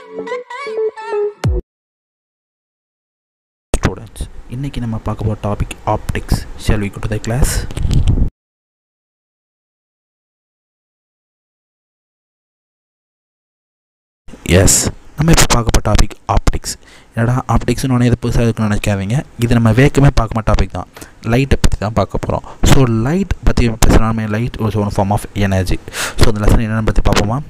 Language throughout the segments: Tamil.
ஸ்டூடெண்ட்ஸ் இன்றைக்கி நம்ம பார்க்க போகிற topic optics shall we go to the class yes நம்ம இப்போ பார்க்க போகிற டாபிக் ஆப்டிக்ஸ் என்னடா ஆப்டிக்ஸ்னு ஒன்று எது புதுசாக இருக்குன்னு நினைக்காதீங்க இது நம்ம வேக்கமே பார்க்க மாட்ட டாபிக் தான் லைட்டை பற்றி தான் பார்க்க போகிறோம் ஸோ லைட் பற்றி பேசுகிறாமே லைட் ஒரு one form of energy so இந்த லெசன் என்னென்னு பற்றி பார்ப்போமா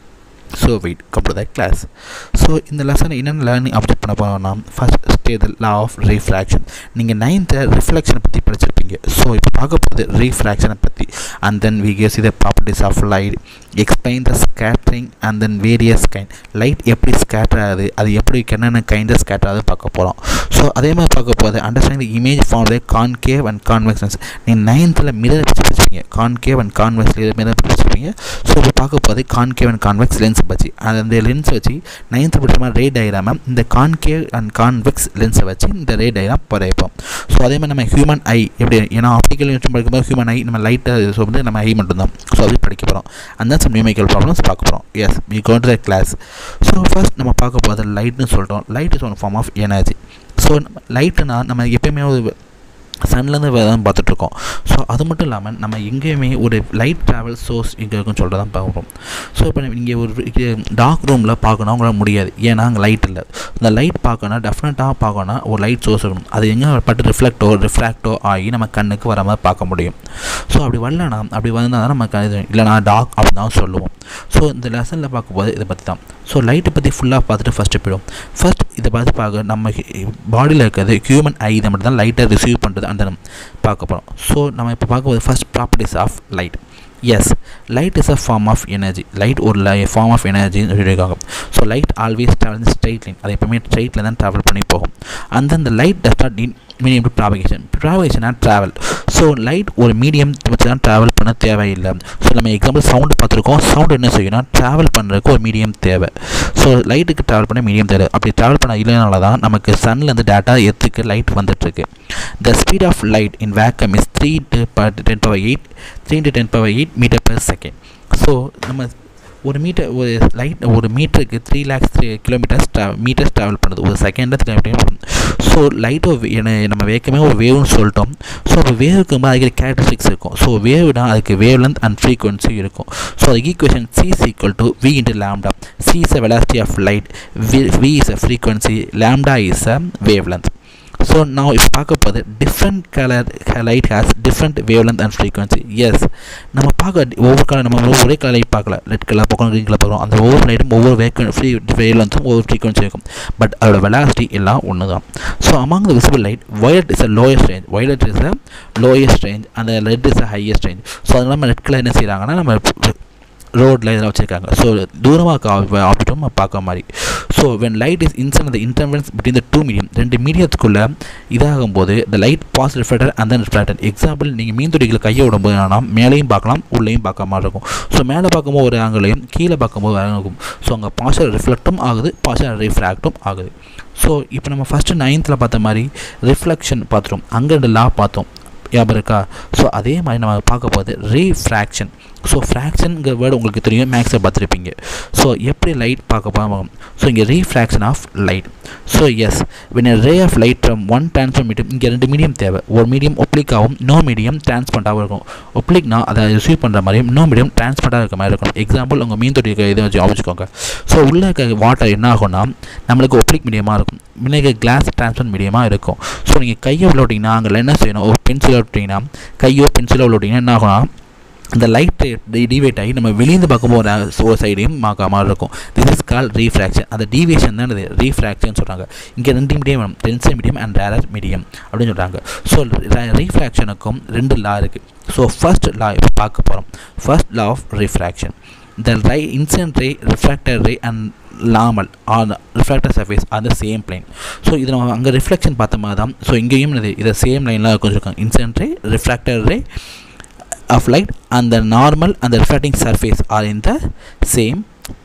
so wait come to the class so இந்த லெசனை என்னென்ன லேர்னிங் அப்டேட் பண்ண போகிறோம்னா first stay the law of refraction நீங்கள் நைன்த்தை ரிஃப்ளெக்ஷனை பற்றி படிச்சிருப்பீங்க ஸோ இப்போ பார்க்க போகுது ரீஃப்ராக்ஷனை பற்றி and then we case the properties of light explain the scattering and then various kind light எப்படி ஸ்கேட்டர் ஆகுது அது எப்படி என்னென்ன கைண்ட் ஆஃப் ஸ்கேட்டர் ஆகுது பார்க்க போகிறோம் ஸோ அதே மாதிரி பார்க்க போகுது understanding image form the concave and convex lens நீங்கள் நைன்த்தில் மிரர் வச்சு படிச்சிருப்பீங்க கான்கேவ் அண்ட் கான்வெக்ஸ் மிரர் படிச்சிருப்பீங்க ஸோ இப்போ பார்க்க போகுது கான்கேவ் அண்ட் கான்வெக்ஸ் லென்ஸ் வச்சு அந்த லென்ஸ் வச்சு நைன்த்து படிச்ச மாதிரி ரே டயக்ராமை இந்த கான்கேவ் அண்ட் கான்வெக்ஸ் லென்ஸை வச்சு இந்த ரே டயக்ராம் வரைப்போம் ஸோ அதே மாதிரி நம்ம ஹியூமன் ஐ எப்படி ஏன்னா ஆப்டிக்கல் யூனிட் படிக்கும்போது ஹியூமன் ஐ நம்ம லைட்டை ஸோ வந்து நம்ம ஐ மட்டும்தான் ஸோ அது படிக்க போகிறோம் அந்த சம் நியூமிக்கல் ப்ராப்ளம்ஸ் பார்க்க போகிறோம் yes we go to the class so first நம்ம பார்க்க போகிறது லைட்னு சொல்லிட்டோம் light is one form of energy so லைட்டுனா நம்ம எப்பயுமே ஒரு சன்லேருந்து தான் பார்த்துட்ருக்கோம் ஸோ அது மட்டும் இல்லாமல் நம்ம எங்கேயுமே ஒரு லைட் ட்ராவல் சோர்ஸ் இங்கே இருக்குன்னு சொல்லிட்டு தான் பார்க்குறோம் ஸோ இப்போ இங்கே ஒரு டார்க் ரூமில் பார்க்கணும் அவங்களால முடியாது ஏன்னா அங்கே லைட் இல்லை இந்த லைட் பார்க்கணும் டெஃபினட்டாக பார்க்கணும்னா ஒரு லைட் சோர்ஸ் இருக்கணும் அது எங்கே பட்டு ரிஃப்ளெக்டோ ரிஃப்ராக்டோ ஆகி நம்ம கண்ணுக்கு வர மாதிரி பார்க்க முடியும் ஸோ அப்படி வரலனா அப்படி வந்தால் தான் நம்ம இது இல்லைனா டார்க் அப்படின்னு தான் சொல்லுவோம் ஸோ இந்த லெசனில் பார்க்கும்போது இதை பற்றி தான் ஸோ லைட்டை பற்றி ஃபுல்லாக பார்த்துட்டு ஃபஸ்ட்டு போயிடும் ஃபஸ்ட் இதை பார்த்து பார்க்க நம்ம பாடியில் இருக்கிறது ஹியூமன் ஐ இதை மட்டும் தான் லைட்டை ரிசீவ் பண்ணுறது அந்த பார்க்க போகிறோம் ஸோ நம்ம இப்போ பார்க்கும்போது first properties of light yes light is a form of energy light ஒரு லை ஃபார்ம் ஆஃப் எனர்ஜின்னு சொல்லியிருக்காங்க so light always travel straight line அது எப்பவுமே ஸ்ட்ரைட்டில் தான் ட்ராவல் பண்ணி போகும் அந்த அந்த light does not need medium to propagation ப்ராபகேஷனாக ட்ராவல் ஸோ லைட் ஒரு மீடியம் வச்சு தான் ட்ராவல் பண்ண தேவையில்லை ஸோ நம்ம எக்ஸாம்பிள் சவுண்டு பார்த்துருக்கோம் சவுண்டு என்ன செய்யணும் ட்ராவல் பண்ணுறதுக்கு ஒரு மீடியம் தேவை ஸோ லைட்டுக்கு ட்ராவல் பண்ண மீடியம் தேவை அப்படி ட்ராவல் பண்ண இல்லைனால தான் நமக்கு சன்லேருந்து டேட்டா எத்துக்கு லைட் வந்துட்டுருக்கு the speed of light in vacuum is three to ten power eight three to ten power eight metre per second so நம்ம ஒரு மீட்டர் ஒரு லைட் ஒரு மீட்டருக்கு த்ரீ லேக்ஸ் த்ரீ கிலோமீட்டர்ஸ் ட்ரா மீட்டர்ஸ் ட்ராவல் பண்ணுது ஒரு செகண்டில் த்ரீ கிலோமீட்டர் ஸோ லைட்டோ நம்ம வேக்கமே ஒரு வேவ்னு சொல்லிட்டோம் ஸோ அப்போ வேவுக்கு போது அதுக்கு கேரக்டரிஸ்டிக்ஸ் இருக்கும் ஸோ வேவ்னா அதுக்கு வேவ் லென்த் அண்ட் ஃப்ரீக்வன்சி இருக்கும் ஸோ அதுக்கு equation C is equal to V into lambda C is a velocity of light V V is a frequency lambda is a wave length so நான் இப்போ பார்க்க போது different colour light has different wave length and frequency yes நம்ம பார்க்க ஒவ்வொரு கலர் நம்ம ஒரே கலர் லைட் பார்க்கல ரெட் கலர் பார்க்கணும் க்ரீன் கலர் பார்க்குறோம் அந்த ஒவ்வொரு லைட்டும் ஒவ்வொரு வேக் ஃப்ரீ வேவ் லென்த்தும் ஒவ்வொரு ஃப்ரீக்வன்சி இருக்கும் பட் அதோட வெலாசிட்டி எல்லாம் ஒன்று தான் so among the visible light violet is a lowest range violet is a lowest range அந்த red is a highest range so அதனால் நம்ம ரெட் கலர் என்ன செய்கிறாங்கன்னா நம்ம ரோட்டில் இதெல்லாம் வச்சுருக்காங்க ஸோ தூரமாக ஆப்ஜெக்டும் நம்ம பார்க்க மாதிரி so when light is incident the interface between the two medium ரெண்டு மீடியத்துக்குள்ளே இதாகும் போது the light pass reflector and then reflector example நீங்கள் மீன் துடிகளை கையை விடும்போது என்னன்னா மேலேயும் பார்க்கலாம் உள்ளேயும் பார்க்க மாதிரி இருக்கும் ஸோ மேலே பார்க்கும்போது ஒரு ஆங்கிளையும் கீழே பார்க்கும்போது வேறு இருக்கும் ஸோ அங்கே பாசர் ரிஃப்ளெக்டும் ஆகுது பாசர் ரிஃப்ராக்டும் ஆகுது ஸோ இப்போ நம்ம ஃபஸ்ட்டு நைன்த்தில் பார்த்த மாதிரி ரிஃப்ளெக்ஷன் பார்த்துட்டோம் அங்கே ரெண்டு லா பார்த்தோம் ஞாபகம் இருக்கா ஸோ அதே மாதிரி நம்ம பார்க்க போகுது ரீஃப்ராக்ஷன் ஸோ ஃப்ராக்ஷனுங்கிற வேர்டு உங்களுக்கு தெரியும் மேக்ஸில் பார்த்துருப்பீங்க ஸோ எப்படி லைட் பார்க்க போகும் ஸோ இங்கே refraction of light so yes when a ray of light from one transfer medium இங்கே ரெண்டு மீடியம் தேவை ஒரு மீடியம் ஒப்ளிக்காகவும் நோ மீடியம் டிரான்ஸ்பரண்ட்டாகவும் இருக்கும் ஒப்ளிக்னா அதை ரிசீவ் பண்ணுற மாதிரியும் நோ மீடியம் டிரான்ஸ்பரண்ட்டாக இருக்க மாதிரி இருக்கும் எக்ஸாம்பிள் உங்கள் மீன் தொட்டி இதை வச்சு வச்சுக்கோங்க ஸோ உள்ளே இருக்க வாட்டர் என்ன ஆகும்னா நம்மளுக்கு ஒப்ளிக் மீடியமாக இருக்கும் முன்னே கிளாஸ் டிரான்ஸ்பர் மீடியமாக இருக்கும் ஸோ நீங்கள் கையை உள்ள விட்டிங்கன்னா அங்கே என்ன செய்யணும் ஒரு பென்சிலை விட்டிங்கன்னா கையோ பென்சிலோ உள்ள விட்டிங்கன்னா என்ன ஆகும்னா அந்த லைட் டிவேட் ஆகி நம்ம வெளியேந்து பார்க்கும்போது ஒரு சைடையும் பார்க்க மாதிரி இருக்கும் திஸ் இஸ் கால் ரீஃப்ராக்ஷன் அந்த டிவியேஷன் தான் இது ரீஃப்ராக்ஷன் சொல்கிறாங்க இங்கே ரெண்டு மீடியம் வேணும் denser medium and rarer medium அப்படின்னு சொல்கிறாங்க ஸோ ரீஃப்ராக்ஷனுக்கும் ரெண்டு லா இருக்குது ஸோ ஃபர்ஸ்ட் லா இப்போ பார்க்க போகிறோம் first law of refraction the ray incident ray refractor ray and normal on refractor surface அந்த சேம் பிளைன் ஸோ இது நம்ம அங்கே ரிஃப்ளெக்ஷன் பார்த்த மாதிரி தான் ஸோ இங்கேயும் இது இதை சேம் லைனில் கொஞ்சம் incident ray refractor ray of light and the normal and the reflecting surface are in the same plane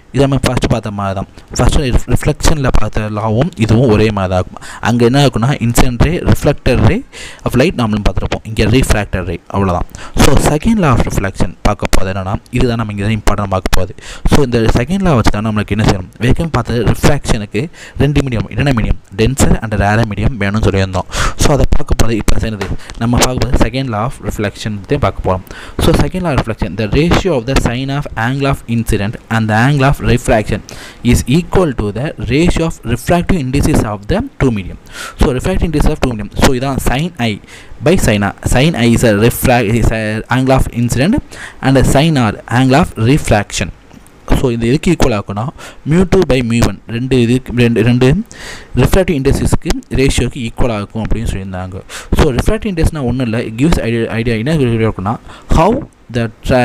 இதை நம்ம ஃபஸ்ட்டு பார்த்த மாதிரி தான் ஃபஸ்ட்டு ரிஃப்ளெக்ஷனில் பார்த்த லாவும் இதுவும் ஒரே மாதிரி தான் இருக்கும் அங்கே என்ன இருக்குன்னா incident ray reflector ray of light நாமளும் பார்த்துருப்போம் இங்கே ரீஃப்ராக்டர் ரே அவ்வளோதான் so second law of reflection பார்க்க போகுது என்னன்னா இதுதான் நம்ம இங்கே இம்பார்ட்டன் பார்க்க போகுது ஸோ இந்த செகண்ட் லா வச்சு தான் நம்மளுக்கு என்ன செய்யணும் வேகம் பார்த்தது ரிஃப்ராக்ஷனுக்கு ரெண்டு மீடியம் என்ன medium denser and rarer medium வேணும்னு சொல்லியிருந்தோம் ஸோ அதை பார்க்க போகிறது இப்போ சேர்ந்தது நம்ம பார்க்க போகிறது செகண்ட் லா ஆஃப் ரிஃப்ளெக்ஷன் பார்க்க போகிறோம் so second law reflection the ratio of the sine of angle of incident and the angle of refraction is equal to the ratio of refractive indices of the two medium so refractive indices of two medium so இதான் sin i by sin r sin i is a refract is a angle of incident and a sin r angle of refraction so இது எதுக்கு ஈக்குவல் ஆகும்னா mu two by mu one ரெண்டு இது ரெண்டு ரெண்டு ரிஃப்ராக்டிவ் இண்டஸ்ட்ரீஸ்க்கு ரேஷியோக்கு ஈக்குவல் ஆகும் அப்படின்னு சொல்லியிருந்தாங்க ஸோ ரிஃப்ராக்டிவ் இண்டஸ்ட்னா ஒன்றும் இல்லை கிவ்ஸ் ஐடியா ஐடியா என்ன இருக்குன்னா how the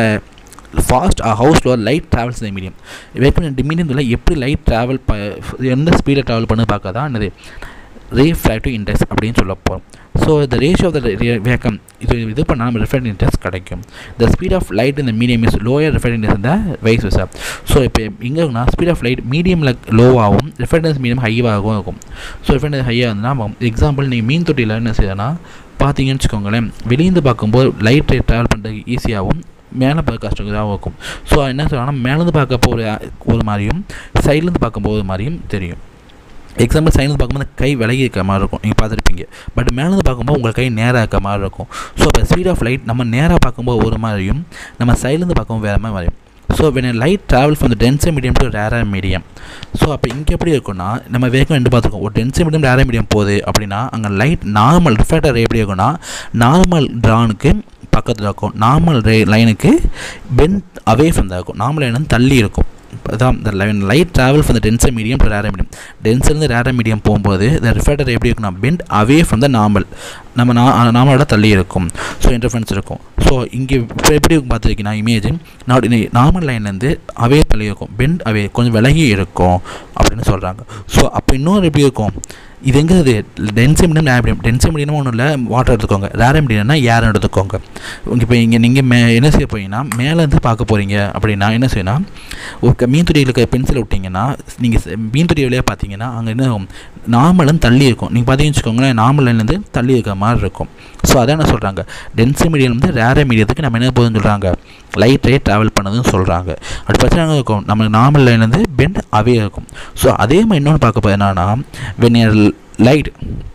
fast how slow light travels இந்த மீடியம் வேக்கம் மீடியத்தில் எப்படி லைட் ட்ராவல் ப எந்த ஸ்பீடில் ட்ராவல் பண்ணு பார்க்க தான் என்னது ரீஃப்ராக்டிவ் இண்டெக்ஸ் அப்படின்னு சொல்ல போகிறோம் ஸோ இந்த ரேஷியோ ஆஃப் த வேக்கம் இது இது பண்ணால் நம்ம ரிஃப்ராக்டிவ் இண்டெக்ஸ் கிடைக்கும் த ஸ்பீட் ஆஃப் லைட் இந்த medium is lower refractive index இந்த வைஸ் விசா ஸோ இப்போ எங்கேனா ஸ்பீட் ஆஃப் லைட் மீடியமில் லோவாகவும் ரிஃப்ராக்டிவ் மீடியம் ஹைவாகவும் இருக்கும் ஸோ ரிஃப்ராக்டிவ் ஹையாக இருந்ததுன்னா எக்ஸாம்பிள் நீங்கள் மீன் தொட்டியில் என்ன செய்யணும்னா பார்த்தீங்கன்னு வச்சுக்கோங்களேன் வெளியேந்து பார்க்கும்போது லைட் ரேட் ட்ராவல் பண்ணுறதுக்கு ஈஸியாகவும் மேலே பார்க்க கஷ்டம் இருக்கும் ஸோ என்ன சொல்கிறாங்கன்னா மேலேருந்து பார்க்கப்போ ஒரு ஒரு மாதிரியும் சைட்லேருந்து பார்க்கும்போது ஒரு மாதிரியும் தெரியும் எக்ஸாம்பிள் சைட்லேருந்து பார்க்கும்போது கை விலகி இருக்க மாதிரி இருக்கும் நீங்கள் பார்த்துருப்பீங்க பட் மேலேருந்து பார்க்கும்போது உங்கள் கை நேராக இருக்க மாதிரி இருக்கும் ஸோ இப்போ ஸ்பீட் ஆஃப் லைட் நம்ம நேராக பார்க்கும்போது ஒரு மாதிரியும் நம்ம சைட்லேருந்து பார்க்கும்போது வேறு மாதிரி வரையும் so when light travel from the denser medium to rarer medium so அப்போ இங்கே எப்படி இருக்குன்னா நம்ம வேகம் ரெண்டு பார்த்துருக்கோம் ஒரு டென்சர் மீடியம் ரேரர் மீடியம் போகுது அப்படின்னா அங்கே லைட் நார்மல் ரிஃப்ளெக்டர் எப்படி இருக்குன்னா நார்மல் ட்ரானுக்கு பக்கத்தில் இருக்கும் நார்மல் ரே லைனுக்கு பென் அவே ஃப்ரம் தான் இருக்கும் நார்மல் லைன் வந்து தள்ளி இருக்கும் அதான் இந்த line light travel from the denser medium to rarer medium டென்சர்லேருந்து ரேர மீடியம் போகும்போது இந்த ரிஃப்ளெக்டர் எப்படி இருக்குன்னா bend away from the normal நம்ம நா நார்மலோட தள்ளி இருக்கும் ஸோ இன்டர்ஃபரன்ஸ் இருக்கும் ஸோ இங்கே இப்போ எப்படி பார்த்துருக்கீங்கன்னா இமேஜ் நாட் நார்மல் லைன்லேருந்து அவே தள்ளி இருக்கும் பெண்ட் அவே கொஞ்சம் விலகி இருக்கும் அப்படின்னு சொல்கிறாங்க ஸோ அப்போ இன்னொரு எப்படி இருக்கும் இது எங்கே இது denser medium rare medium denser medium ஒன்றும் இல்லை வாட்டர் எடுத்துக்கோங்க ரேர் மீடியம்னா ஏர் எடுத்துக்கோங்க இப்போ இங்கே நீங்கள் மே என்ன செய்ய போறீங்கன்னா மேலேருந்து பார்க்க போகிறீங்க அப்படின்னா என்ன செய்யணும் ஒரு மீன் துடியில் இருக்க பென்சில் விட்டிங்கன்னா நீங்கள் மீன் துடி வழியாக பார்த்தீங்கன்னா அங்கே என்ன நார்மலும் தள்ளி இருக்கும் நீங்கள் பார்த்தீங்கன்னு வச்சுக்கோங்களேன் நார்மல் லைன்லேருந்து தள்ளி இருக்க மாதிரி இருக்கும் ஸோ அதான் என்ன சொல்கிறாங்க டென்சி மீடியம் வந்து ரேர மீடியத்துக்கு நம்ம என்ன போகுதுன்னு சொல்கிறாங்க லைட் ரே ட்ராவல் பண்ணதுன்னு சொல்கிறாங்க அப்படி பிரச்சனை இருக்கும் நம்ம நார்மல் லைன்லேருந்து பெண்ட் அவே இருக்கும் ஸோ அதே மாதிரி இன்னொன்று பார்க்க போது என்னன்னா வென் லைட்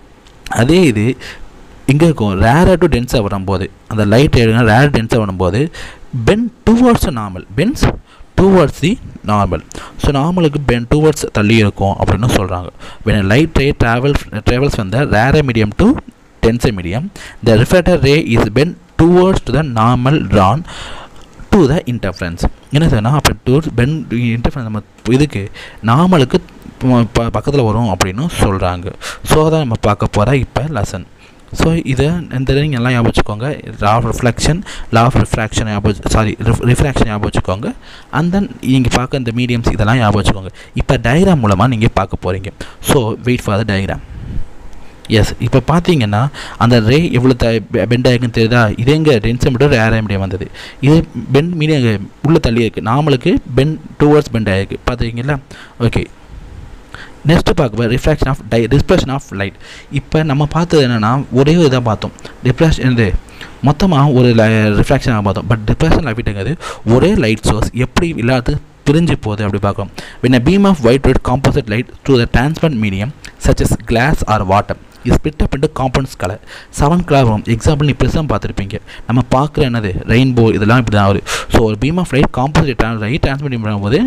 அதே இது இங்கே இருக்கும் ரேராக டு டென்ஸாக வரும்போது அந்த லைட் எடுங்க ரேர் டென்ஸாக வரும்போது bend towards normal bends towards the normal so நார்மலுக்கு பென் டுவர்ட்ஸ் தள்ளி இருக்கும் அப்படின்னு சொல்கிறாங்க when light ray travel travels வந்த rarer medium to denser medium the reflector ray is bend towards to the normal drawn to the interference என்ன சொன்னால் அப்போ டூர் பென் இன்டர்ஃபரன்ஸ் நம்ம இதுக்கு நார்மலுக்கு பக்கத்தில் வரும் அப்படின்னு சொல்கிறாங்க ஸோ தான் நம்ம பார்க்க போகிற இப்போ லெசன் ஸோ இதை இந்த நீங்கள் எல்லாம் ஞாபகம் வச்சுக்கோங்க law of reflection law of refraction ஞாபகம் சாரி ரிஃப்ராக்ஷன் ஞாபகம் வச்சுக்கோங்க அண்ட் தென் நீங்கள் பார்க்க இந்த மீடியம்ஸ் இதெல்லாம் ஞாபகம் வச்சுக்கோங்க இப்போ டயக்ராம் மூலமாக நீங்கள் பார்க்க போகிறீங்க so wait for the diagram yes இப்போ பார்த்தீங்கன்னா அந்த ரே எவ்வளோ த பெண்ட் ஆகிருக்குன்னு தெரியுதா இதே எங்கே டென்சன் மீட்டர் ரேர் மீடியம் வந்தது இது பெண்ட் மீடியம் உள்ளே தள்ளி இருக்குது நார்மலுக்கு பெண்ட் டூவர்ட்ஸ் பெண்ட் ஆகிருக்கு பார்த்துருக்கீங்களா ஓகே நெக்ஸ்ட்டு பார்க்க ரிஃப்ராக்ஷன் ஆஃப் டை டிஸ்பிரஷன் ஆஃப் லைட் இப்போ நம்ம பார்த்தது என்னென்னா ஒரே ஒரு இதாக பார்த்தோம் டிப்ரெஷன் இது மொத்தமாக ஒரு ரிஃப்ராக்ஷனாக பார்த்தோம் பட் டிப்ரெஷன் லைட்டுங்கிறது ஒரே லைட் சோர்ஸ் எப்படி இல்லாத பிரிஞ்சு போகுது அப்படி பார்க்கலாம் when a beam of white red composite light through the transparent medium such as glass or water is split up into components color seven colour வரும் எக்ஸாம்பிள் நீ ப்ரிசம் பார்த்துருப்பீங்க நம்ம பார்க்குற என்னது ரெயின்போ இதெல்லாம் இப்படி தான் வரும் ஸோ ஒரு beam of light composite light transmit பண்ணும்போது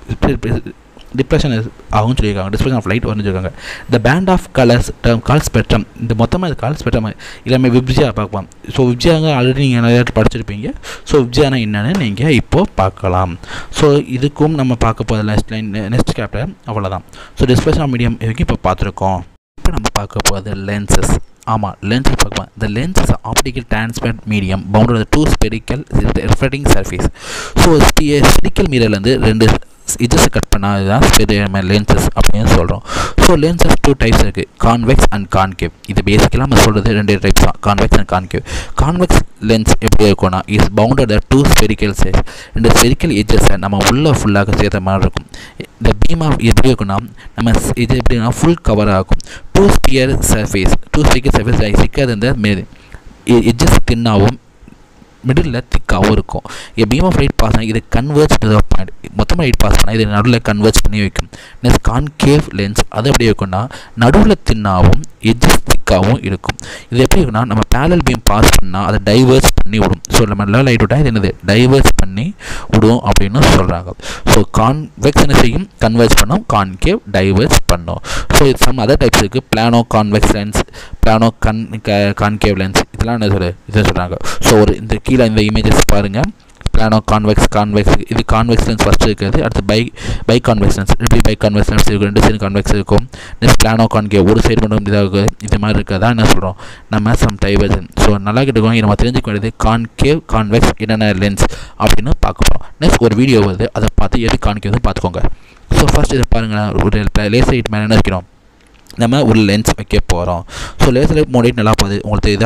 டிப்ரெஷன் ஆகும்னு சொல்லியிருக்காங்க டிஸ்பிரஷன் ஆஃப் லைட் வரும்னு சொல்லியிருக்காங்க the band of colours call spectrum இந்த மொத்தமாக இது கால் ஸ்பெக்ட்ரம் எல்லாமே விப்ஜியா பார்க்கலாம் ஸோ விப்ஜியாங்க ஆல்ரெடி நீங்கள் நிறைய படிச்சிருப்பீங்க ஸோ விப்ஜியானா என்னென்னு நீங்கள் இப்போது பார்க்கலாம் ஸோ இதுக்கும் நம்ம பார்க்க போகிற நெக்ஸ்ட் லைன் நெக்ஸ்ட் சாப்டர் அவ்வளோதான் ஸோ டிஸ்பிரஷன் ஆஃப் மீடியம் வரைக்கும் இப்போ பார்த்துருக்கோம் இப்போ நம்ம பார்க்க போகிறது லென்சஸ் ஆமாம் லென்சஸ் பார்க்கலாம் the lens is optical transparent medium bounded two spherical reflecting surface so spherical மீரர்லேருந்து ரெண்டு இஜஸ் கட் பண்ணால் இதுதான் லென்சஸ் அப்படின்னு சொல்கிறோம் ஸோ லென்சஸ் டூ டைப்ஸ் இருக்குது கான்வெக்ஸ் அண்ட் கான்கேவ் இது பேசிக்கலாக நம்ம சொல்கிறது ரெண்டு டைப்ஸ் தான் convex and concave convex lens எப்படி இருக்கும்னா இஸ் பவுண்டட் டூ ஸ்பெரிக்கல் சைஸ் ரெண்டு ஸ்பெரிக்கல் எஜ்ஜஸை நம்ம உள்ளே ஃபுல்லாக சேர்த்த மாதிரி இருக்கும் இந்த பீம் ஆஃப் எப்படி இருக்குன்னா நம்ம இது எப்படின்னா ஃபுல் கவர் ஆகும் two sphere surface two sphere surface சிக்காது இந்த மே எஜ்ஜஸ் தின்னாகவும் மிடில் திக்காகவும் இருக்கும் இது பீம் ஆஃப் லைட் பாஸ் இது கன்வெர்ஜ் டு பாயிண்ட் மொத்தமாக லைட் பாஸ் பண்ணால் இது நடுவில் கன்வெர்ஜ் பண்ணி வைக்கும் நெக்ஸ்ட் கான்கேவ் லென்ஸ் அது எப்படி இருக்கும்னா நடுவில் தின்னாகவும் எஜ்ஜஸ் திக்காகவும் இருக்கும் இது எப்படி இருக்குன்னா நம்ம பேரல் பீம் பாஸ் பண்ணால் அதை டைவர்ஸ் பண்ணி விடும் ஸோ நம்ம லெவல் லைட் விட்டால் இது என்னது டைவர்ஸ் பண்ணி விடும் அப்படின்னு சொல்கிறாங்க ஸோ கான்வெக்ஸ் என்ன செய்யும் கன்வெர்ஜ் பண்ணும் கான்கேவ் டைவர்ஸ் பண்ணும் ஸோ இது சம் அதர் டைப்ஸ் இருக்குது பிளானோ கான்வெக்ஸ் லென்ஸ் பிளானோ கன் கான்கேவ் லென்ஸ் இதெல்லாம் என்ன சொல்லு இதை சொல்கிறாங்க ஸோ ஒரு இந்த கீழே இந்த இமேஜஸ் பாருங்கள் பிளானோ கான்வெக்ஸ் கான்வெக்ஸ் இது கான்வெக்ஸ் லென்ஸ் ஃபஸ்ட்டு இருக்கிறது அடுத்து பை பை கான்வெக்ஸ் லென்ஸ் எப்படி பை கான்வெக்ஸ் லென்ஸ் இருக்கும் ரெண்டு சைடு கான்வெக்ஸ் இருக்கும் நெக்ஸ்ட் பிளானோ கான்கேவ் ஒரு சைடு மட்டும் இதாக இது மாதிரி இருக்கிறதா என்ன சொல்கிறோம் நம்ம சம் டைவர்ஜன் ஸோ நல்லா கேட்டுக்கோங்க நம்ம தெரிஞ்சுக்க வேண்டியது கான்கேவ் கான்வெக்ஸ் என்னென்ன லென்ஸ் அப்படின்னு பார்க்க போகிறோம் நெக்ஸ்ட் ஒரு வீடியோ வருது அதை பார்த்து எது கான்கேவ் பார்த்துக்கோங்க ஸோ ஃபஸ்ட் இதை பாருங்களேன் ஒரு லேசர் லைட் மேலே என்ன வைக்கிறோம் நம்ம ஒரு லென்ஸ் வைக்க போகிறோம் ஸோ லேசர் லைட் மோடிட் நல்லா போகுது உங்களுக்கு தெரியுதா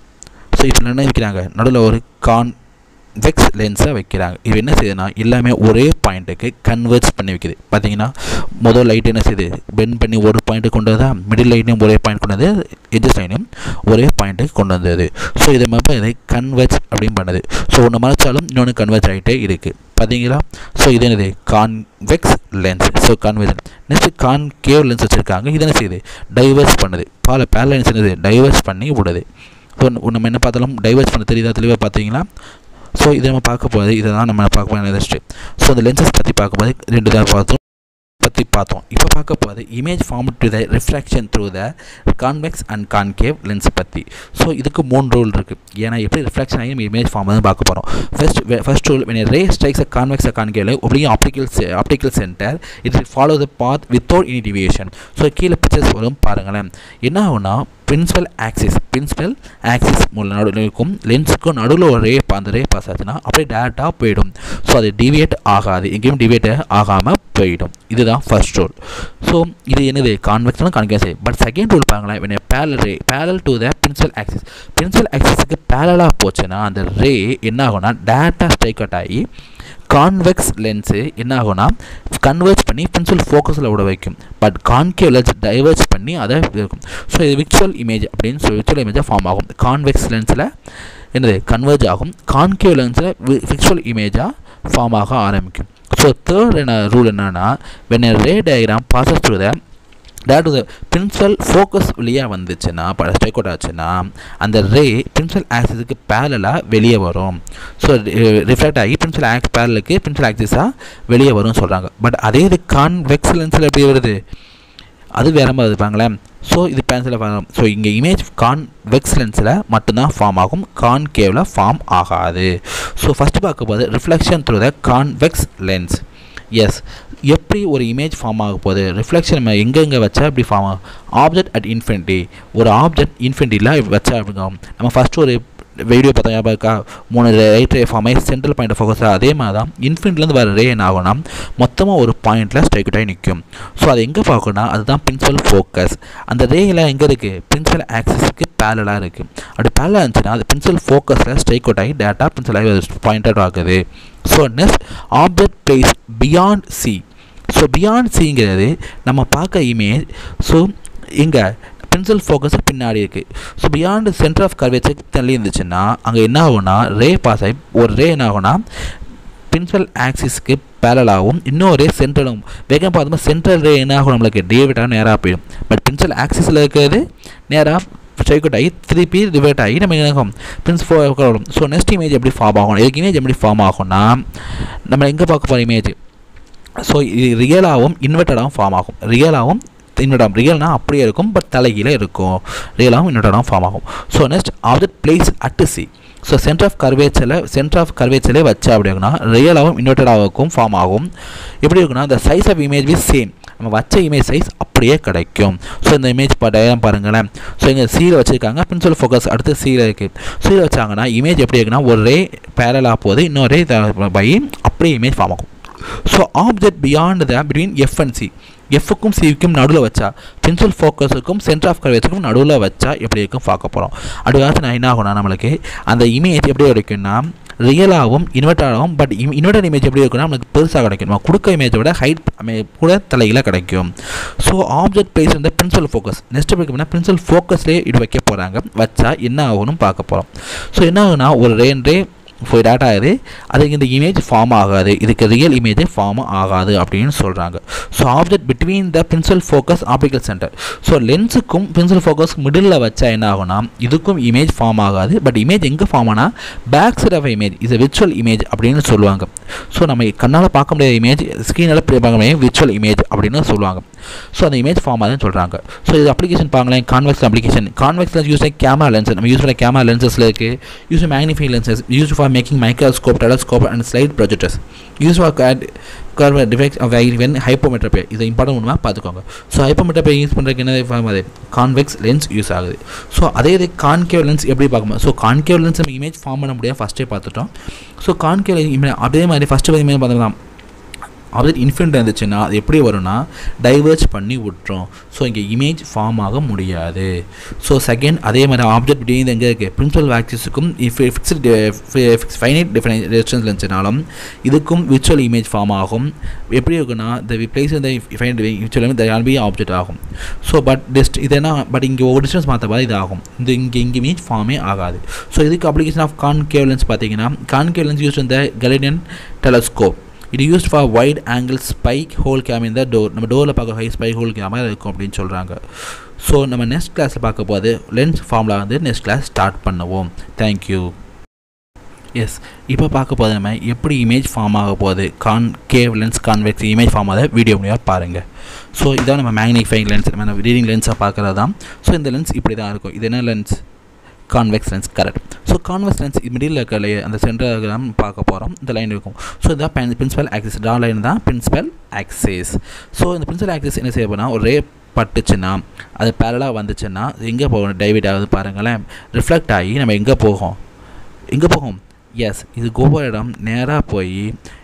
ஸோ இப்போ என்ன வைக்கிறாங்க நடுவில் ஒரு கான் வெக்ஸ் லென்ஸை வைக்கிறாங்க இது என்ன செய்யுதுன்னா எல்லாமே ஒரே பாயிண்ட்டுக்கு கன்வெர்ட்ஸ் பண்ணி வைக்குது பார்த்தீங்கன்னா முதல் லைட் என்ன செய்யுது பெண்ட் பண்ணி ஒரு பாயிண்ட்டு கொண்டு வந்தா மிடில் லைட்டையும் ஒரே பாயிண்ட் கொண்டு வந்து எஜஸ் லைனையும் ஒரே பாயிண்ட்டுக்கு கொண்டு வந்தது ஸோ இதை மாதிரி இது கன்வெர்ட்ஸ் அப்படின்னு பண்ணுது ஸோ ஒன்று மறைச்சாலும் இன்னொன்று கன்வெர்ட்ஸ் ஆகிட்டே இருக்குது பார்த்தீங்களா ஸோ இது என்னது convex lens so convergent next concave lens வச்சுருக்காங்க இது என்ன செய்யுது டைவர்ஸ் பண்ணுது பால பேர் லென்ஸ் என்னது டைவர்ஸ் பண்ணி விடுது ஸோ நம்ம என்ன பார்த்தாலும் டைவர்ஸ் பண்ண தெரியுதா தெளிவாக பார்த்தீங்களா ஸோ இதை நம்ம பார்க்க போகுது இதை தான் நம்ம பார்க்க போகிற நெக்ஸ்ட்டு ஸோ அந்த லென்சஸ் பற்றி பார்க்கும்போது ரெண்டு தான் பார்த்தோம் பற்றி பார்த்தோம் இப்போ பார்க்க போகுது image form to the refraction through the convex and concave lens பற்றி ஸோ இதுக்கு மூணு ரூல் இருக்குது ஏன்னா எப்படி ரிஃப்ராக்ஷன் ஆகி இமேஜ் ஃபார்ம் வந்து பார்க்க போகிறோம் first first rule when ray strikes a convex a concave ஒப்ளியும் optical optical centre it follow the path without any deviation so கீழே பிக்சர்ஸ் வரும் பாருங்களேன் என்ன ஆகுனா பிரின்சிபல் ஆக்சிஸ் பிரின்சிபல் ஆக்சிஸ் மூலம் நடுவில் இருக்கும் லென்ஸுக்கும் நடுவில் ஒரு ரே அந்த ரே பாஸ் ஆச்சுன்னா அப்படியே டேரெக்டாக போயிடும் ஸோ அது டிவியேட் ஆகாது எங்கேயும் டிவியேட் ஆகாமல் போயிடும் இதுதான் ஃபர்ஸ்ட் ரூல் ஸோ இது என்னது கான்வெக்ஷனும் கான்கேஸ் பட் செகண்ட் ரூல் பாருங்களேன் when a parallel ray parallel to the principal axis principal axisக்கு பேரலாக போச்சுன்னா அந்த ரே என்ன ஆகும்னா டேரெக்டாக ஸ்ட்ரைக் அவுட் ஆகி கான்வெக்ஸ் லென்ஸு என்ன ஆகும்னா கன்வெர்ட் பண்ணி பிரின்சிபல் ஃபோக்கஸில் விட வைக்கும் பட் கான்கேவ் லென்ஸ் டைவர்ஸ் பண்ணி அதை இருக்கும் ஸோ இது விக்சுவல் இமேஜ் அப்படின்னு சொல்லி விக்சுவல் இமேஜாக ஃபார்ம் ஆகும் கான்வெக்ஸ் லென்ஸில் என்னது கன்வெர்ஜ் ஆகும் கான்கேவ் லென்ஸில் விக்சுவல் இமேஜாக ஃபார்ம் ஆக ஆரம்பிக்கும் ஸோ தேர்ட் என்ன ரூல் என்னன்னா when ray diagram passes through the டேட் த பிரின்சிபல் ஃபோக்கஸ் வழியாக வந்துச்சுன்னா இப்போ ஸ்ட்ரைக் அவுட் ஆச்சுன்னா அந்த ரே பிரின்சிபல் ஆக்சிஸுக்கு பேரலாக வெளியே வரும் ஸோ ரிஃப்ளெக்ட் ஆகி பிரின்சிபல் ஆக்ஸ் பேரலுக்கு பிரின்சிபல் ஆக்சிஸாக வெளியே வரும்னு சொல்கிறாங்க பட் அதே இது கான்வெக்ஸ் லென்ஸில் எப்படி வருது அது வேற மாதிரி இருப்பாங்களேன் ஸோ இது பேன்சில் வரும் ஸோ இங்கே இமேஜ் கான்வெக்ஸ் லென்ஸில் மட்டும்தான் ஃபார்ம் ஆகும் கான்கேவில் ஃபார்ம் ஆகாது ஸோ ஃபஸ்ட்டு பார்க்க போது reflection through the convex lens yes எப்படி ஒரு இமேஜ் ஃபார்ம் ஆக போகுது ரிஃப்ளெக்ஷன் நம்ம எங்கெங்கே வச்சா இப்படி ஃபார்ம் ஆகும் ஆப்ஜெக்ட் அட் இன்ஃபினிட்டி ஒரு ஆப்ஜெக்ட் இன்ஃபினிட்டியில் வச்சா அப்படிங்க நம்ம ஃபஸ்ட்டு ஒரு வீடியோ பார்த்தா ஞாபகம் இருக்கா மூணு ரைட் ரே ஃபார்ம் ஆகி சென்ட்ரல் பாயிண்ட் ஃபோக்கஸ் அதே மாதிரி தான் இன்ஃபினிட்லேருந்து வர ரே என்ன ஆகும்னா மொத்தமாக ஒரு பாயிண்டில் ஸ்ட்ரைக் ஆகி நிற்கும் ஸோ அது எங்கே பார்க்கணும்னா அதுதான் பிரின்சிபல் ஃபோக்கஸ் அந்த ரேயில் எங்கே இருக்குது பிரின்சிபல் ஆக்சிஸுக்கு பேரலாக இருக்குது அப்படி பேரலாக இருந்துச்சுன்னா அது பிரின்சிபல் ஃபோக்கஸில் ஸ்ட்ரைக் அவுட் ஆகி டேட்டா பிரின்சிபல் ஆகி பாயிண்டட் ஆகுது so next object place beyond C so beyond சிங்கிறது நம்ம பார்க்க இமேஜ் ஸோ இங்கே பென்சில் ஃபோக்கஸ் பின்னாடி இருக்குது so beyond centre of curvature தள்ளி இருந்துச்சுன்னா அங்கே என்ன ஆகும்னா ரே பாஸ் ஆகி ஒரு ரே என்ன ஆகும்னா பிரின்சிபல் ஆக்சிஸ்க்கு பேரலாகவும் இன்னொரு ரே சென்ட்ரலும் வேகம் பார்த்தோம்னா சென்ட்ரல் ரே என்ன ஆகும் நம்மளுக்கு டேவிட்டாக நேராக போயிடும் பட் பிரின்சிபல் ஆக்சிஸில் இருக்கிறது நேராக ஸ்ட்ரைக் அவுட் ஆகி திருப்பி ரிவர்ட் ஆகி நம்ம என்ன ஆகும் பிரின்சிபல் வரும் ஸோ நெக்ஸ்ட் இமேஜ் எப்படி ஃபார்ம் ஆகும் இதுக்கு இமேஜ் எப்படி ஃபார்ம் ஆகும்னா நம்ம எங்கே பார்க்க போகிற இமேஜ் ஸோ இது ரியலாகவும் இன்வெர்ட்டடாகவும் ஃபார்ம் ஆகும் ரியலாகவும் இன்வெர்டாகும் ரியல்னா அப்படியே இருக்கும் பட் தலைகீழ இருக்கும் ரியலாகவும் இன்வெர்ட்டடாகவும் ஃபார்ம் ஆகும் so next object place at C so centre of கர்வேச்சரில் சென்டர் ஆஃப் கர்வேச்சரே வச்சா அப்படின்னா ரியலாகவும் இன்வெர்ட்டடாகவும் ஃபார்ம் ஆகும் எப்படி இருக்குன்னா இந்த size of image be same நம்ம வச்ச இமேஜ் சைஸ் அப்படியே கிடைக்கும் ஸோ இந்த இமேஜ் டயக்ராம் பாருங்களேன் ஸோ இங்கே சீல வச்சுருக்காங்க பிரின்சிபல் ஃபோக்கஸ் அடுத்து சீல இருக்குது சீல வச்சாங்கன்னா இமேஜ் எப்படி இருக்குன்னா ஒரு ரே பேரலாக போகுது இன்னொரு ரே பை அப்படியே இமேஜ் ஃபார்ம் ஆகும் so object beyond the between F and C எஃப்க்கும் சிவிக்கும் நடுவில் வச்சா பிரின்சிபல் ஃபோக்கஸுக்கும் சென்டர் ஆஃப் கர்வேச்சருக்கும் நடுவில் வச்சா எப்படி இருக்கும் பார்க்க போகிறோம் அடுத்த நான் என்ன ஆகும்னா நம்மளுக்கு அந்த இமேஜ் எப்படி கிடைக்கும்னா ரியலாகவும் இன்வெர்ட்டாகவும் பட் இன்வெர்டர் இமேஜ் எப்படி இருக்குன்னா நம்மளுக்கு பெருசாக கிடைக்கும் நம்ம கொடுக்க இமேஜை விட ஹைட் கூட தலையில் கிடைக்கும் ஸோ ஆப்ஜெக்ட் பிளேஸ் வந்து பிரின்சிபல் ஃபோக்கஸ் நெக்ஸ்ட் பார்க்கணும்னா பிரின்சிபல் ஃபோக்கஸ்லேயே இது வைக்க போகிறாங்க வச்சா என்ன ஆகும்னு பார்க்க போகிறோம் ஸோ என்ன ஆகுனா ஒரு ரேன் ரே போய் டேட்டா ஆகுது அதுக்கு இந்த இமேஜ் ஃபார்ம் ஆகாது இதுக்கு ரியல் இமேஜே ஃபார்ம் ஆகாது அப்படின்னு சொல்கிறாங்க so object between the principal focus optical centre so லென்ஸுக்கும் பிரின்சிபல் ஃபோக்கஸ் மிடில் வச்சா என்ன ஆகும்னா இதுக்கும் இமேஜ் ஃபார்ம் ஆகாது பட் இமேஜ் எங்கே ஃபார்ம் ஆனால் back side of image is virtual image அப்படின்னு சொல்லுவாங்க ஸோ நம்ம கண்ணால் பார்க்க முடியாத இமேஜ் ஸ்க்ரீனால் பார்க்க முடியாது விர்ச்சுவல் இமேஜ் அப்படின்னு சொல்லுவாங்க ஸோ அந்த இமேஜ் ஃபார்ம் ஆகுதுன்னு சொல்கிறாங்க ஸோ இது அப்ளிகேஷன் பாருங்களேன் convex application convex lens use camera lens நம்ம யூஸ் பண்ண கேமரா லென்சஸில் இருக்குது use magnify lenses use for making microscope telescope and slide projectors use for curve defect of when hypermetropia இது இம்பார்ட்டன் ஒன்றுமா பார்த்துக்கோங்க ஸோ ஹைப்போமெட்ரோபே யூஸ் பண்ணுறதுக்கு என்ன ஃபார்ம் அது கான்வெக்ஸ் லென்ஸ் யூஸ் ஆகுது ஸோ அதே இது கான்கேவ் லென்ஸ் எப்படி பார்க்கணும் ஸோ கான்கேவ் லென்ஸ் நம்ம இமேஜ் ஃபார்ம் பண்ண முடியாது ஃபஸ்ட்டே பார்த்துட்டோம் ஸோ கான்கேவ் இமேஜ் அதே மாதிரி ஃபஸ்ட்டு இமேஜ் பார்த்தோம்னா ஆப்ஜெக்ட் இன்ஃபினிட் இருந்துச்சுன்னா அது எப்படி வரும்னா டைவர்ஜ் பண்ணி விட்டுரும் ஸோ இங்கே இமேஜ் ஃபார்ம் ஆக முடியாது ஸோ செகண்ட் அதே மாதிரி ஆப்ஜெக்ட் இப்படி எங்கே இருக்குது பிரின்சிபல் ஆக்சிஸுக்கும் fixed fix finite difference resistance இருந்துச்சுனாலும் இதுக்கும் விர்ச்சுவல் இமேஜ் ஃபார்ம் ஆகும் எப்படி இருக்குன்னா த பிளேஸ் இந்த finite virtual the all be object ஆகும் ஸோ பட் டிஸ்ட் இது என்ன பட் இங்கே ஒரு டிஸ்டன்ஸ் மாற்ற மாதிரி இது ஆகும் இது இங்கே இங்கே இமேஜ் ஃபார்மே ஆகாது ஸோ இதுக்கு அப்ளிகேஷன் ஆஃப் கான்கேவ் லென்ஸ் பார்த்தீங்கன்னா கான்கேவ் லென்ஸ் யூஸ் இந்த கலினியன் டெலஸ்கோப் இது used for wide angle spike hole cam இந்த டோர் நம்ம டோரில் பார்க்க ஹை ஸ்பைக் ஹோல் கேமரா இருக்கும் அப்படின்னு சொல்கிறாங்க ஸோ நம்ம நெக்ஸ்ட் கிளாஸில் பார்க்க போது லென்ஸ் ஃபார்முலா வந்து நெக்ஸ்ட் கிளாஸ் ஸ்டார்ட் பண்ணுவோம் தேங்க்யூ எஸ் இப்போ பார்க்க போது நம்ம எப்படி இமேஜ் ஃபார்ம் ஆக போகுது concave lens convex image form ஆகுது வீடியோ மூலியமாக பாருங்கள் ஸோ இதான் நம்ம மேக்னிஃபைங் லென்ஸ் நம்ம ரீடிங் லென்ஸாக பார்க்குறது தான் ஸோ இந்த லென்ஸ் இப்படி தான் இருக்கும் இது என்ன lens convex lens correct so convex lens middle இருக்க அந்த சென்டர் தான் பார்க்க போகிறோம் இந்த லைன் இருக்கும் ஸோ இதான் பிரின்சிபல் ஆக்சிஸ் டா லைன் தான் பிரின்சிபல் ஆக்சிஸ் ஸோ இந்த பிரின்சிபல் ஆக்சிஸ் என்ன செய்ய போனால் ஒரு ரே பட்டுச்சுன்னா அது பேரலாக வந்துச்சுன்னா எங்கே போகணும் டைவிட் ஆகுது பாருங்களேன் ரிஃப்ளெக்ட் ஆகி நம்ம எங்கே போகும் எங்கே போகும் எஸ் இது கோபுர இடம் நேராக போய்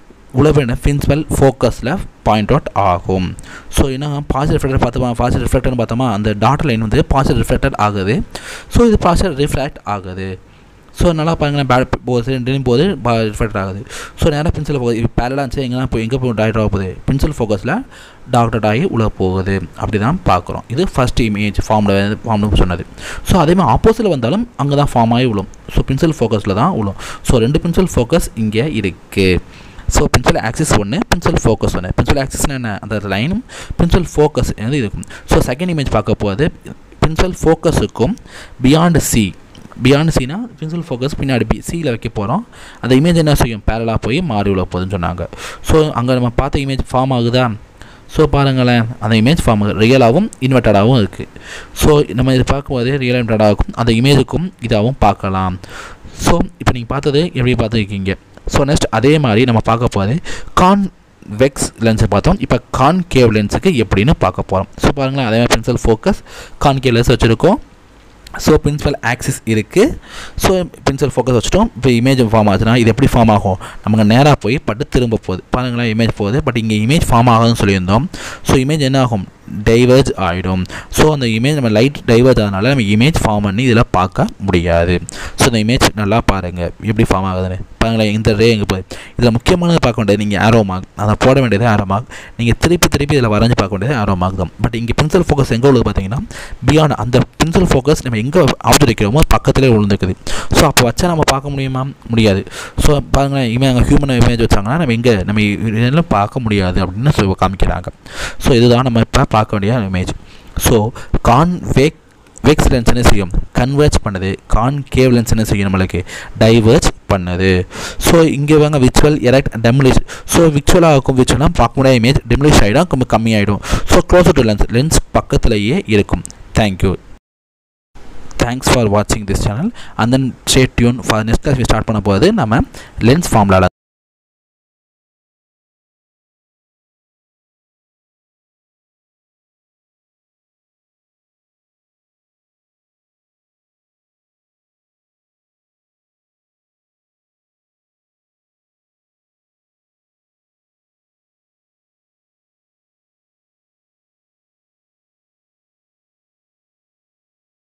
உழவின பிரின்சிபல் ஃபோக்கஸில் பாயிண்ட் அவுட் ஆகும் ஸோ என்ன பாசிட்டிவ் ரிஃப்ளெக்டர் பார்த்தோமா பாசிட்டிவ் ரிஃப்ளெக்டர்னு பார்த்தோமா அந்த டாட் லைன் வந்து பாசிட்டிவ் ரிஃப்ளெக்டட் ஆகுது ஸோ இது பாசிட்டிவ் ரிஃப்ளெக்ட் ஆகுது ஸோ நல்லா பாருங்களேன் பேட் போகுது ரெண்டு போது ரிஃப்ளெக்ட் ஆகுது ஸோ நேராக பென்சில் போகுது இப்போ பேரலாக இருந்துச்சு எங்கன்னா இப்போ எங்கே போய் டாக்டர் ஆக போகுது பென்சில் ஃபோக்கஸில் டாக்டர் ஆகி உள்ள போகுது அப்படி தான் பார்க்குறோம் இது ஃபஸ்ட் இமேஜ் ஃபார்மில் ஃபார்ம்னு சொன்னது ஸோ அதே மாதிரி ஆப்போசிட்டில் வந்தாலும் அங்கே தான் ஃபார்ம் ஆகி விழும் ஸோ பென்சில் ஃபோக்கஸில் தான் விழும் ஸோ ரெண்டு பென்சில் ஃபோக்கஸ் இங்கே இருக்குது ஸோ பென்சில் ஆக்சிஸ் ஒன்று பென்சில் ஃபோக்கஸ் ஒன்று பென்சில் ஆக்சிஸ்னா என்ன அந்த லைனும் பென்சில் ஃபோக்கஸ் வந்து இருக்கும் ஸோ செகண்ட் இமேஜ் பார்க்க போது பென்சில் ஃபோக்கஸுக்கும் பியாண்ட் சி பியாண்ட் சினா பென்சில் ஃபோக்கஸ் பின்னாடி பி சியில் வைக்க போகிறோம் அந்த இமேஜ் என்ன செய்யும் பேரலாக போய் மாறி உள்ள போகுதுன்னு சொன்னாங்க ஸோ அங்கே நம்ம பார்த்த இமேஜ் ஃபார்ம் ஆகுதா ஸோ பாருங்களேன் அந்த இமேஜ் ஃபார்ம் ரியலாகவும் இன்வெர்டடாகவும் இருக்குது ஸோ நம்ம இது பார்க்கும்போது ரியல் இன்வெர்டடாகும் அந்த இமேஜுக்கும் இதாகவும் பார்க்கலாம் ஸோ இப்போ நீங்கள் பார்த்தது எப்படி பார்த்துருக்கீங்க ஸோ நெக்ஸ்ட் அதே மாதிரி நம்ம பார்க்க போகிறது கான் வெக்ஸ் லென்ஸை பார்த்தோம் இப்போ கான்கேவ் லென்ஸுக்கு எப்படின்னு பார்க்க போகிறோம் ஸோ பாருங்களேன் அதே மாதிரி பென்சில் ஃபோக்கஸ் கான்கேவ் லென்ஸ் வச்சுருக்கோம் ஸோ பிரின்சிபல் ஆக்சிஸ் இருக்குது ஸோ பிரின்சிபல் ஃபோக்கஸ் வச்சுட்டோம் இப்போ இமேஜ் ஃபார்ம் ஆச்சுன்னா இது எப்படி ஃபார்ம் ஆகும் நமக்கு நேராக போய் பட்டு திரும்ப போகுது பாருங்களேன் இமேஜ் போகுது பட் இங்கே இமேஜ் ஃபார்ம் ஆகுதுன்னு சொல்லியிருந்தோம் ஸோ இமேஜ் என்ன ஆகும் டைவர்ஜ் ஆகிடும் ஸோ அந்த இமேஜ் நம்ம லைட் டைவர்ஜ் ஆகிறதுனால நம்ம இமேஜ் ஃபார்ம் பண்ணி இதில் பார்க்க முடியாது ஸோ இந்த இமேஜ் நல்லா பாருங்கள் எப்படி ஃபார்ம் ஆகுதுன்னு பாருங்களேன் இந்த ரே எங்கே போகுது இதில் முக்கியமானது பார்க்க வேண்டியது நீங்கள் ஆரோ மார்க் அதை போட வேண்டியது ஆரோ மார்க் நீங்கள் திருப்பி திருப்பி இதில் வரைஞ்சி பார்க்க வேண்டியது ஆரோ மார்க் தான் பட் இங்கே பென்சில் ஃபோக்கஸ் எங்கே உள்ளது பார்த்தீங்கன்னா பியாண்ட் அந்த பென்சில் ஃபோக்கஸ் நம்ம எங்கே ஆப்ஜெக்ட் வைக்கிறோமோ பக்கத்துலேயே விழுந்துக்குது ஸோ அப்போ வச்சா நம்ம பார்க்க முடியுமா முடியாது ஸோ பாருங்களேன் இமே அங்கே ஹியூமன் இமேஜ் வச்சாங்கன்னா நம்ம எங்கே நம்ம இதெல்லாம் பார்க்க முடியாது அப்படின்னு சொல்லி காமிக்கிறாங்க ஸோ இதுதான் நம்ம இப்போ பார்க்க வேண்டிய image so convex lens என்ன செய்யும் கன்வெர்ஜ் பண்ணுது கான்கேவ் லென்ஸ் என்ன செய்யும் நம்மளுக்கு டைவர்ஜ் பண்ணுது ஸோ இங்கே வாங்க விச்சுவல் எரக்ட் டெமிலிஷ் ஸோ விச்சுவலாக இருக்கும் விச்சுவலாக பார்க்க முடியாத இமேஜ் டெமிலிஷ் ஆகிடும் ரொம்ப கம்மியாயிடும் so closer to lens lens பக்கத்துலேயே இருக்கும் தேங்க்யூ தேங்க்ஸ் ஃபார் வாட்சிங் this channel and then stay tune for next class start பண்ண போது நம்ம லென்ஸ் ஃபார்முலாவில்